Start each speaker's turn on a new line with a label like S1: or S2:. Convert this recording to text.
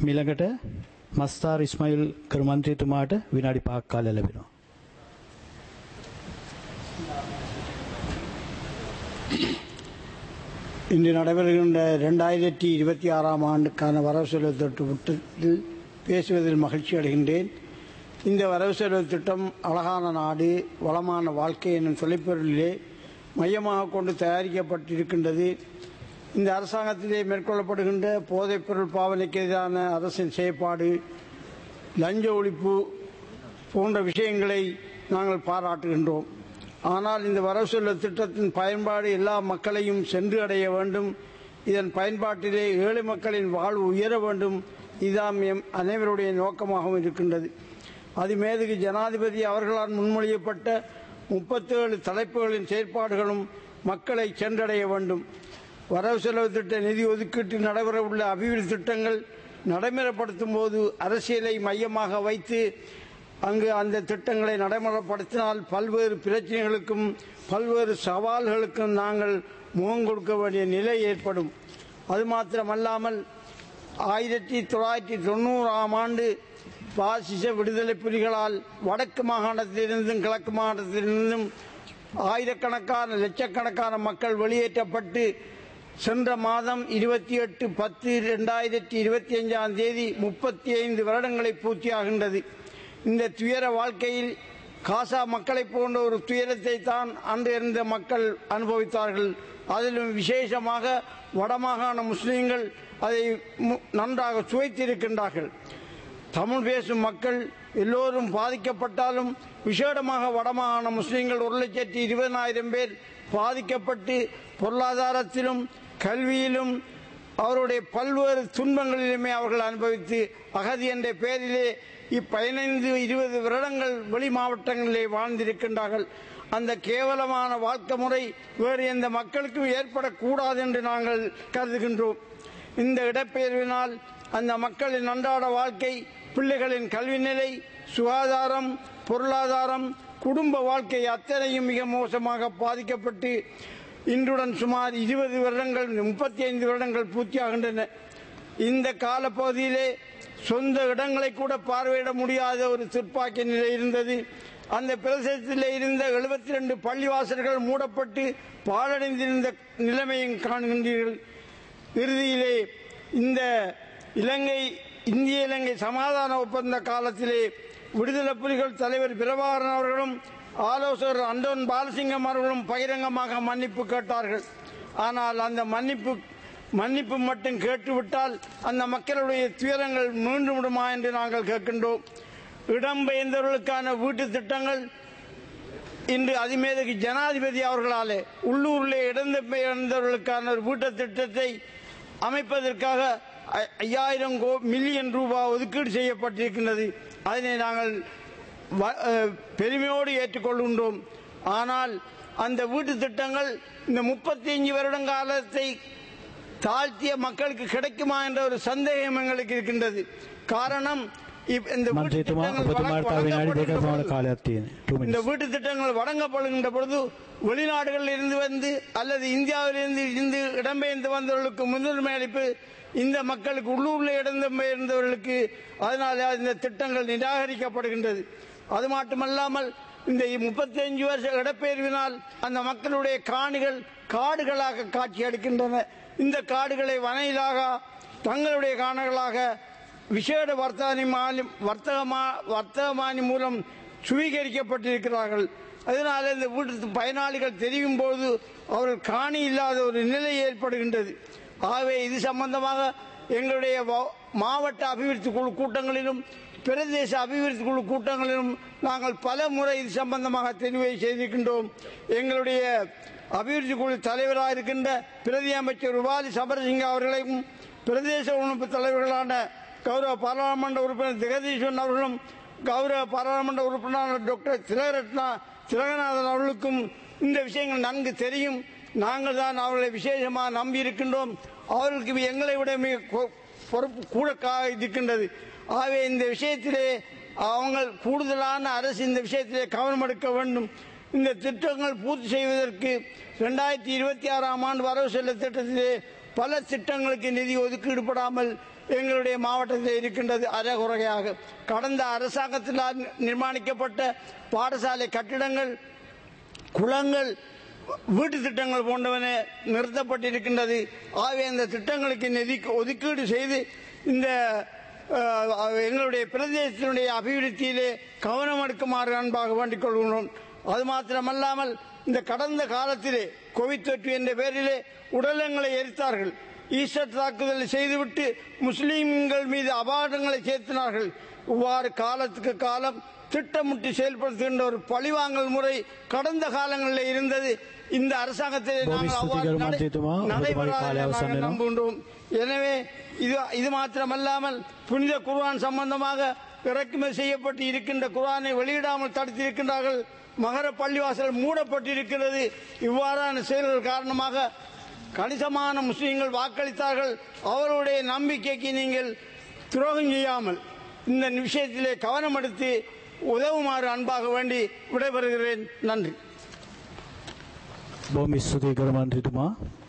S1: මිළඟට මස්තාර් ඉස්මයිල් කරු මන්ත්‍රීතුමාට විනාඩි 5ක් කාලය ලැබෙනවා.
S2: இன்று நடைபெறுகின்ற ரெண்டாயிரத்தி இருபத்தி ஆறாம் ஆண்டுக்கான வரவு செலவு திட்டத்தில் பேசுவதில் மகிழ்ச்சி அடைகின்றேன் இந்த வரவு செலவு திட்டம் அழகான நாடு வளமான வாழ்க்கை என்னும் தொலைப்பொருளிலே மையமாக கொண்டு தயாரிக்கப்பட்டிருக்கின்றது இந்த அரசாங்கத்திலே மேற்கொள்ளப்படுகின்ற போதைப்பொருள் பாவனைக்கு எதிரான அரசின் செயற்பாடு லஞ்ச ஒழிப்பு போன்ற விஷயங்களை நாங்கள் பாராட்டுகின்றோம் ஆனால் இந்த வரவு செலவு திட்டத்தின் பயன்பாடு எல்லா மக்களையும் சென்று அடைய வேண்டும் இதன் பயன்பாட்டிலே ஏழை மக்களின் வாழ்வு உயர வேண்டும் இதுதான் எம் அனைவருடைய நோக்கமாகவும் இருக்கின்றது அதுமேதுகு ஜனாதிபதி அவர்களால் முன்மொழியப்பட்ட முப்பத்தேழு தலைப்புகளின் செயற்பாடுகளும் மக்களை சென்றடைய வேண்டும் வரவு செலவு திட்ட நிதி ஒதுக்கீட்டில் நடைபெறவுள்ள அபிவிருத்தி திட்டங்கள் நடைமுறைப்படுத்தும் போது அரசியலை மையமாக வைத்து அங்கு அந்த திட்டங்களை நடைமுறைப்படுத்தினால் பல்வேறு பிரச்சனைகளுக்கும் பல்வேறு சவால்களுக்கும் நாங்கள் முகம் கொடுக்க வேண்டிய நிலை ஏற்படும் அது மாத்திரமல்லாமல் ஆயிரத்தி தொள்ளாயிரத்தி தொண்ணூறாம் ஆண்டு பாசிச விடுதலை புலிகளால் வடக்கு மாகாணத்திலிருந்தும் கிழக்கு மாகாணத்திலிருந்தும் ஆயிரக்கணக்கான லட்சக்கணக்கான மக்கள் வெளியேற்றப்பட்டு சென்ற மாதம் இருபத்தி எட்டு பத்து இரண்டாயிரத்தி இருபத்தி அஞ்சாம் தேதி முப்பத்தி ஐந்து வருடங்களை பூர்த்தியாகின்றது இந்த துயர வாழ்க்கையில் காசா மக்களை போன்ற ஒரு துயரத்தை தான் அன்று இருந்த மக்கள் அனுபவித்தார்கள் அதிலும் விசேஷமாக வடமாகாண முஸ்லீம்கள் அதை மு- நன்றாக சுவைத்திருக்கின்றார்கள் தமிழ் பேசும் மக்கள் எல்லோரும் பாதிக்கப்பட்டாலும் விசேடமாக வடமாகாண முஸ்லீம்கள் ஒரு லட்சத்தி இருபதனாயிரம் பேர் பாதிக்கப்பட்டு பொருளாதாரத்திலும் கல்வியிலும் அவருடைய பல்வேறு துன்பங்களிலுமே அவர்கள் அனுபவித்து அகதி என்ற பெயரிலே இப்பதினைந்து இருபது வருடங்கள் வெளி மாவட்டங்களிலே வாழ்ந்திருக்கின்றார்கள் அந்த கேவலமான வாழ்க்கை முறை வேறு எந்த மக்களுக்கும் ஏற்படக்கூடாது என்று நாங்கள் கருதுகின்றோம் இந்த இடப்பெயர்வினால் அந்த மக்களின் அன்றாட வாழ்க்கை பிள்ளைகளின் கல்வி நிலை சுகாதாரம் பொருளாதாரம் குடும்ப வாழ்க்கை அத்தனையும் மிக மோசமாக பாதிக்கப்பட்டு இன்றுடன் சுமார் இருபது வருடங்கள் முப்பத்தி ஐந்து வருடங்கள் பூர்த்தியாகின்றன இந்த காலப்பகுதியிலே சொந்த இடங்களை கூட பார்வையிட முடியாத ஒரு துர்ப்பாக்கிய நிலை இருந்தது அந்த பிரதேசத்தில் இருந்த 72 ரெண்டு பள்ளிவாசல்கள் மூடப்பட்டு பாழடைந்திருந்த நிலைமையும் காண்கின்றீர்கள் இறுதியிலே இந்த இலங்கை இந்திய இலங்கை சமாதான ஒப்பந்த காலத்திலே விடுதலை புலிகள் தலைவர் பிரபாகரன் அவர்களும் ஆலோசகர் அண்டோன் பாலசிங்கம் அவர்களும் பகிரங்கமாக மன்னிப்பு கேட்டார்கள் ஆனால் அந்த மன்னிப்பு மன்னிப்பு மட்டும் கேட்டுவிட்டால் அந்த மக்களுடைய துயரங்கள் மீண்டும் விடுமா என்று நாங்கள் கேட்கின்றோம் இடம்பெயர்ந்தவர்களுக்கான வீட்டு திட்டங்கள் இன்று அதிமேதகு ஜனாதிபதி அவர்களாலே உள்ளூரிலே இடம்பெயர்ந்தவர்களுக்கான ஒரு வீட்டு திட்டத்தை அமைப்பதற்காக ஐ- ஐயாயிரம் கோ மில்லியன் ரூபாய் ஒதுக்கீடு செய்யப்பட்டிருக்கின்றது அதனை நாங்கள் வ- அஹ், பெருமையோடு ஏற்றுக்கொள்கின்றோம் ஆனால் அந்த வீட்டு திட்டங்கள் இந்த முப்பத்தி அஞ்சு வருடம் காலத்தை தாழ்த்திய மக்களுக்கு கிடைக்குமா என்ற ஒரு சந்தேகம் எங்களுக்கு இருக்கின்றது காரணம் இப்- இந்த வீட்டு
S1: මන්ත්‍රීතුමා
S2: திட்டங்கள்
S1: ඔබතුමාට තව විනාඩි දෙකක්
S2: வழங்கப்படுகின்ற
S1: පමණ
S2: பொழுது-
S1: කාලයක් තියෙනවා. 2
S2: இந்த
S1: minutes.
S2: வீட்டு திட்டங்கள் வழங்கப்படுகின்ற பொழுது வெளிநாடுகளில் இருந்து வந்து அல்லது இந்தியாவிலிருந்து இருந்து இடம்பெயர்ந்து வந்தவர்களுக்கு முன்னுரிமை அளிப்பு இந்த மக்களுக்கு உள்ளூரில் இடம்பெயர்ந்தவர்களுக்கு அதனால இந்த திட்டங்கள் நிராகரிக்கப்படுகின்றது அது மட்டுமல்லாமல் இந்த முப்பத்தி அஞ்சு வருஷ இடப்பெயர்வினால் அந்த மக்களுடைய காணிகள் காடுகளாக காட்சி அளிக்கின்றன இந்த காடுகளை வனையிலாக தங்களுடைய காணங்களாக விசேட வர்த்தகனி மாலி வர்த்தகமா வர்த்தகமானி மூலம் சுவீகரிக்கப்பட்டிருக்கிறார்கள் அதனால இந்த வீட்டு பயனாளிகள் தெரியும் போது அவர்கள் காணி இல்லாத ஒரு நிலை ஏற்படுகின்றது ஆகவே இது சம்பந்தமாக எங்களுடைய வ- மாவட்ட அபிவிருத்தி குழு கூட்டங்களிலும் பிரதேச அபிவிருத்தி குழு கூட்டங்களிலும் நாங்கள் பல முறை இது சம்பந்தமாக தெரிவை செய்திருக்கின்றோம் எங்களுடைய அபிவிருத்தி குழு தலைவராக இருக்கின்ற பிரதி அமைச்சர் ருபாலி சபரசிங்க அவர்களையும் பிரதேச உணவு தலைவர்களான கௌரவ பாராளுமன்ற உறுப்பினர் ஜெகதீஸ்வரன் அவர்களும் கௌரவ பாராளுமன்ற உறுப்பினர் டாக்டர் திலகரத்னா திலகநாதன் அவர்களுக்கும் இந்த விஷயங்கள் நன்கு தெரியும் நாங்கள் தான் அவர்களை விசேஷமாக நம்பி இருக்கின்றோம் அவர்களுக்கு எங்களை விட மிக கொ- பொறுப்பு கூட கா- இருக்கின்றது ஆகவே இந்த விஷயத்திலே அவங்க கூடுதலான அரசு இந்த விஷயத்திலே கவனம் எடுக்க வேண்டும் இந்த திட்டங்கள் பூர்த்தி செய்வதற்கு இரண்டாயிரத்தி இருபத்தி ஆறாம் ஆண்டு வரவு செல்ல திட்டத்திலே பல திட்டங்களுக்கு நிதி ஒதுக்கீடுபடாமல் எங்களுடைய மாவட்டத்தில் இருக்கின்றது அறகுறையாக கடந்த அரசாங்கத்தினால் நிர்மாணிக்கப்பட்ட பாடசாலை கட்டிடங்கள் குளங்கள் வீட்டு திட்டங்கள் போன்றவன நிறுத்தப்பட்டிருக்கின்றது ஆகவே அந்த திட்டங்களுக்கு நிதி ஒதுக்கீடு செய்து இந்த அஹ், எங்களுடைய பிரதேசத்தினுடைய அபிவிருத்தியிலே கவனம் எடுக்குமாறு அன்பாக வேண்டிக் கொள்கிறோம் அது மாத்திரமல்லாமல் இந்த கடந்த காலத்திலே கோவிட் தொற்று என்ற பெயரிலே உடலங்களை எரித்தார்கள் ஈஸ்டர் தாக்குதல் செய்துவிட்டு முஸ்லீம்கள் மீது அபாண்டங்களை சேர்த்தினார்கள் இவ்வாறு காலத்துக்கு காலம் திட்டமிட்டு செயல்படுத்துகின்ற ஒரு பழிவாங்கல் முறை கடந்த காலங்களில் இருந்தது இந்த அரசாங்கத்தில்
S1: பூமி
S2: நாங்கள் அவ்வாறு
S1: ஸ்துதிகர்
S2: நடை-
S1: மந்திரித்துவா,
S2: நடைபெறாது
S1: காலை
S2: என
S1: அவசானம்
S2: நாங்கள்
S1: எனும்.
S2: நம்புகின்றோம் எனவே இது இது மாத்திரமல்லாமல் புனித குர்ஆன் சம்பந்தமாக இறக்குமதி செய்யப்பட்டு இருக்கின்ற குர்ஆனை வெளியிடாமல் தடுத்திருக்கின்றார்கள் மகர பள்ளிவாசல் மூடப்பட்டிருக்கிறது இவ்வாறான செயல்கள் காரணமாக கணிசமான முஸ்லீம்கள் வாக்களித்தார்கள் அவருடைய நம்பிக்கைக்கு நீங்கள் துரோகம் செய்யாமல் இந்த விஷயத்திலே கவனம் எடுத்து உதவுமாறு அன்பாக வேண்டி விடைபெறுகிறேன் நன்றி
S1: බොහොම ස්තුතියි කරු මන්ත්‍රීතුමා